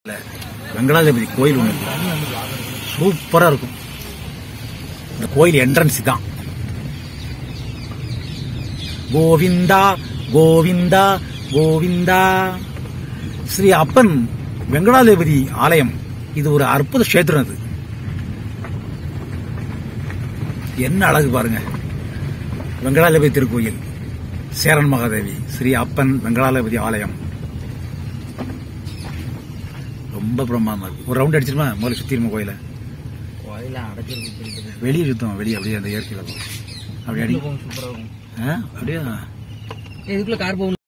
இல்ல, வெங்கடாஜலபதி கோயில் ஒன்று இருக்கு சூப்பரா இருக்கும் இந்த கோயில் என்ட்ரன்ஸ் தான் கோவிந்தா கோவிந்தா கோவிந்தா ஸ்ரீ அப்பன் வெங்கடாஜலபதி ஆலயம் இது ஒரு அற்புத கஷேத்திரம் அது என்ன அழகு பாருங்க வெங்கடாஜலபதி திருக்கோயில் சேரன் மகாதேவி ஸ்ரீ அப்பன் வெங்கடாஜலபதி ஆலயம் ரொம்ப பிரம்மாண்டமா இருக்கு ஒரு ரவுண்ட் அடிச்சிருமா முதல்ல சுத்திருமா கோயில கோயில அடைச்சிருக்கு வெளியே சுத்தம் வெளியே அப்படியே அந்த இயற்கையில போ. அப்படி அடி சூப்பரா இருக்கும் ஆ, அப்படியே இதுக்குள்ள கார் போகும்